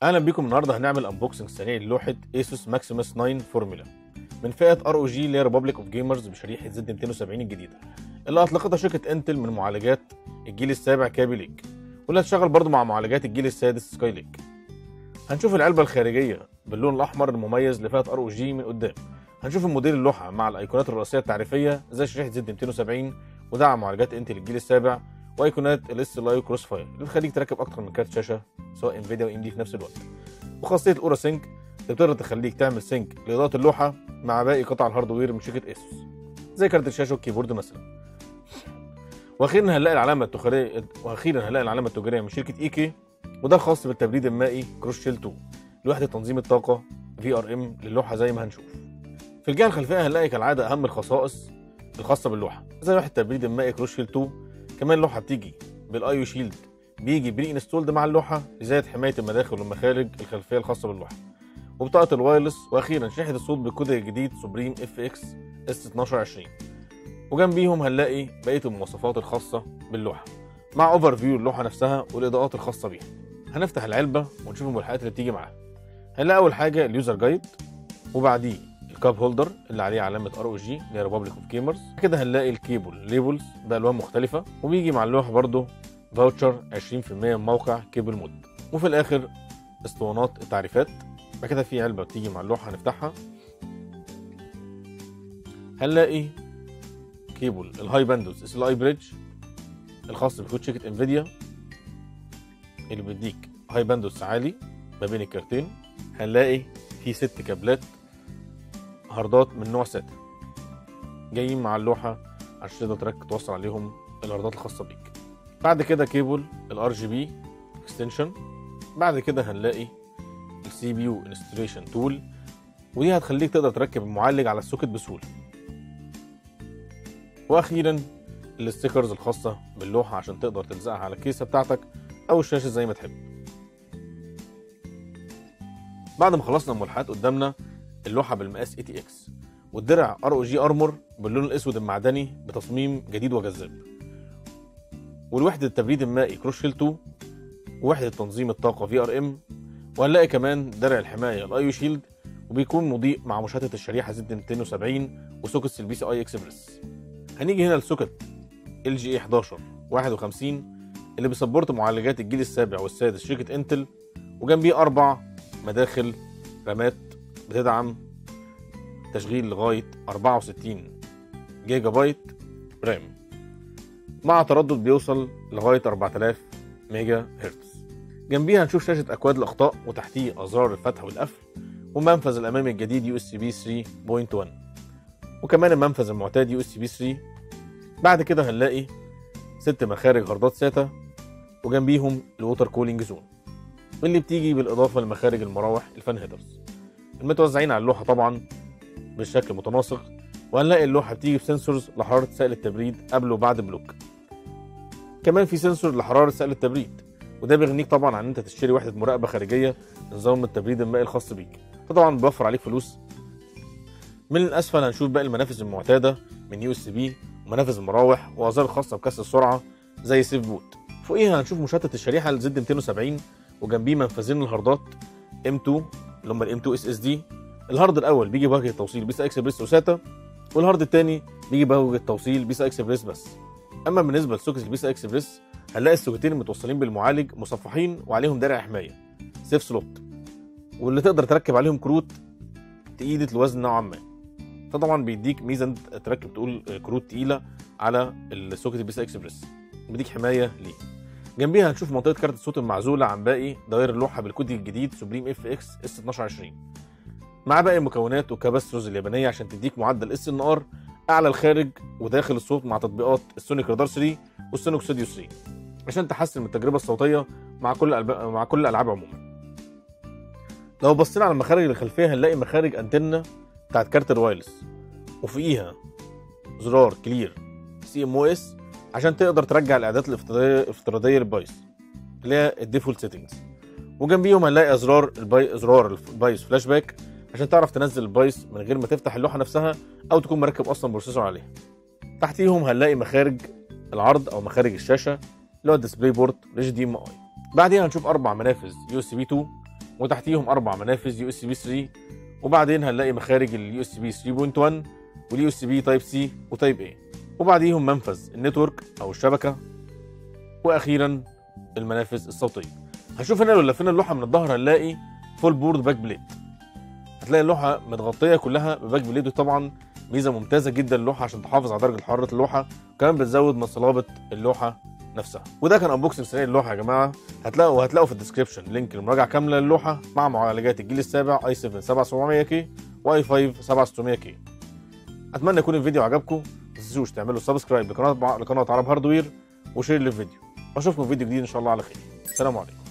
اهلا بيكم النهارده هنعمل انبوكسنج سريع للوحه ايسوس ماكسيمس 9 فورمولا من فئه ار او جي اللي هي ريبوبليك اوف جيمرز بشريحه زد 270 الجديده اللي اطلقتها شركه انتل من معالجات الجيل السابع كابي ليك واللي هتشتغل برضه مع معالجات الجيل السادس سكاي ليك هنشوف العلبه الخارجيه باللون الاحمر المميز لفئه ار او جي من قدام هنشوف الموديل اللوحه مع الايقونات الرئيسيه التعريفيه زي شريحه زد 270 ودعم معالجات انتل الجيل السابع وايقونات الاس ال اي كروس فاير اللي تخليك تركب اكتر من كارت شاشه سواء انفيديا وام دي في نفس الوقت وخاصيه الاورا سينك اللي بتقدر تخليك تعمل سينك لاضاءه اللوحه مع باقي قطع الهاردوير من شركه اسوس زي كارت الشاشه والكيبورد مثلا واخيرا هنلاقي العلامه التجاريه واخيرا هنلاقي العلامه التجاريه من شركه ايكي وده الخاص بالتبريد المائي كروس شيل 2 لوحده تنظيم الطاقه في ار ام للوحه زي ما هنشوف في الجهه الخلفيه هنلاقي كالعاده اهم الخصائص الخاصه باللوحه زي وحده التبريد المائي كروس شيل 2 كمان اللوحه بتيجي بالايو شيلد بيجي بري انستولد مع اللوحه لزياده حمايه المداخل والمخارج الخلفيه الخاصه باللوحه وبطاقه الوايرلس واخيرا شريحه الصوت بالكود الجديد سوبريم اف اكس اس 1220 وجنبيهم هنلاقي بقيه المواصفات الخاصه باللوحه مع اوفر فيو اللوحه نفسها والاضاءات الخاصه بيها هنفتح العلبه ونشوف الملحقات اللي بتيجي معاها هنلاقي اول حاجه اليوزر جايد وبعديه الكاب هولدر اللي عليه علامه ار او جي اللي هي ريبوبليك اوف جيمرز كده هنلاقي الكيبل ليبلز بالوان مختلفه وبيجي مع اللوحه برده فاوتشر 20% من موقع كيبل مود وفي الاخر اسطوانات التعريفات بعد كده في علبه بتيجي مع اللوحه هنفتحها هنلاقي كيبل الهاي باندوز اس ال اي بريدج الخاص بكود شركه انفيديا اللي بيديك هاي باندوز عالي ما بين الكارتين هنلاقي في ست كابلات هاردات من نوع ساتا جايين مع اللوحه عشان تقدر ترك توصل عليهم الهاردات الخاصه بيك بعد كده كيبل الار جي بي اكستنشن بعد كده هنلاقي السي بي يو انستليشن تول ودي هتخليك تقدر تركب المعالج على السوكت بسهوله واخيرا الستيكرز الخاصه باللوحه عشان تقدر تلزقها على الكيسه بتاعتك او الشاشه زي ما تحب بعد ما خلصنا الملحقات قدامنا اللوحه بالمقاس اي تي اكس والدرع ار او جي ارمور باللون الاسود المعدني بتصميم جديد وجذاب والوحده التبريد المائي كروش شيل 2 ووحده تنظيم الطاقه في ار ام وهنلاقي كمان درع الحمايه الايو شيلد وبيكون مضيء مع مشاهده الشريحه زد 270 وسوكت البي سي اي اكسبرس هنيجي هنا لسوكت ال جي اي 11 51 اللي بيسبورت معالجات الجيل السابع والسادس شركه انتل وجنبيه اربع مداخل رامات بتدعم تشغيل لغايه 64 جيجا بايت رام مع تردد بيوصل لغايه 4000 ميجا هرتز جنبيها هنشوف شاشه اكواد الاخطاء وتحتيه ازرار الفتح والقفل والمنفذ الامامي الجديد يو اس بي 3.1 وكمان المنفذ المعتاد يو اس بي 3 بعد كده هنلاقي ست مخارج هاردات ساتا وجنبيهم الووتر كولينج زون اللي بتيجي بالاضافه لمخارج المراوح الفان هيدرز المتوزعين على اللوحه طبعا بالشكل متناسق وهنلاقي اللوحه بتيجي بسنسورز لحراره سائل التبريد قبل وبعد بلوك كمان في سنسور لحراره سائل التبريد وده بيغنيك طبعا عن انت تشتري وحده مراقبه خارجيه لنظام التبريد المائي الخاص بيك فطبعا بيوفر عليك فلوس من الاسفل هنشوف باقي المنافذ المعتاده من يو اس بي ومنافذ المراوح وازار خاصه بكسر السرعه زي سيف بوت فوقيها هنشوف مشتت الشريحه لزد 270 وجنبيه منفذين الهاردات ام 2 اللي هم الام 2 اس اس دي الهارد الاول بيجي بواجهه توصيل بيسا اكسبريس وساتا والهارد الثاني بيجي بواجهه توصيل بيسا اكسبريس بس اما بالنسبه لسوكت البيسا اكسبريس هنلاقي السوكتين المتوصلين بالمعالج مصفحين وعليهم درع حمايه سيف سلوت واللي تقدر تركب عليهم كروت تقيله الوزن نوعا ما فطبعا بيديك ميزه انت تركب تقول كروت تقيله على السوكت البيسا اكسبريس بيديك حمايه ليه جنبيها هنشوف منطقه كارت الصوت المعزوله عن باقي دوائر اللوحه بالكود الجديد سوبريم اف اكس اس 1220 مع باقي المكونات والكاباسترز اليابانيه عشان تديك معدل اس ان ار اعلى الخارج وداخل الصوت مع تطبيقات السونيك رادار 3 والسونيك ستوديو 3 عشان تحسن من التجربه الصوتيه مع كل ألب... مع كل الالعاب عموما لو بصينا على المخارج الخلفيه هنلاقي مخارج انتنه بتاعت كارت الوايرلس وفوقيها زرار كلير سي ام او اس عشان تقدر ترجع الاعدادات الافتراضيه الافتراضيه للبايس اللي هي الديفولت سيتنجز وجنبيهم هنلاقي ازرار الباي ازرار البايس فلاش باك عشان تعرف تنزل البايس من غير ما تفتح اللوحه نفسها او تكون مركب اصلا بروسيسور عليها تحتيهم هنلاقي مخارج العرض او مخارج الشاشه اللي هو الديسبلاي بورت الاتش دي ام اي بعدين هنشوف اربع منافذ يو اس بي 2 وتحتيهم اربع منافذ يو اس بي 3 وبعدين هنلاقي مخارج اليو اس بي 3.1 واليو اس بي تايب سي وتايب اي وبعديهم منفذ النتورك او الشبكه واخيرا المنافذ الصوتيه هنشوف هنا لو لفينا اللوحه من الظهر هنلاقي فول بورد باك بليد هتلاقي اللوحه متغطيه كلها بباك بليد وطبعا ميزه ممتازه جدا اللوحه عشان تحافظ على درجه حراره اللوحه وكمان بتزود من صلابه اللوحه نفسها وده كان انبوكسنج سريع اللوحه يا جماعه هتلاقوا وهتلاقوا في الديسكربشن لينك لمراجعه كامله للوحه مع معالجات الجيل السابع اي 7 7700 كي واي 5 7600 كي اتمنى يكون الفيديو عجبكم ما تنسوش تعملوا سبسكرايب لقناه لقناه عرب هاردوير وشير للفيديو واشوفكم في فيديو جديد ان شاء الله على خير السلام عليكم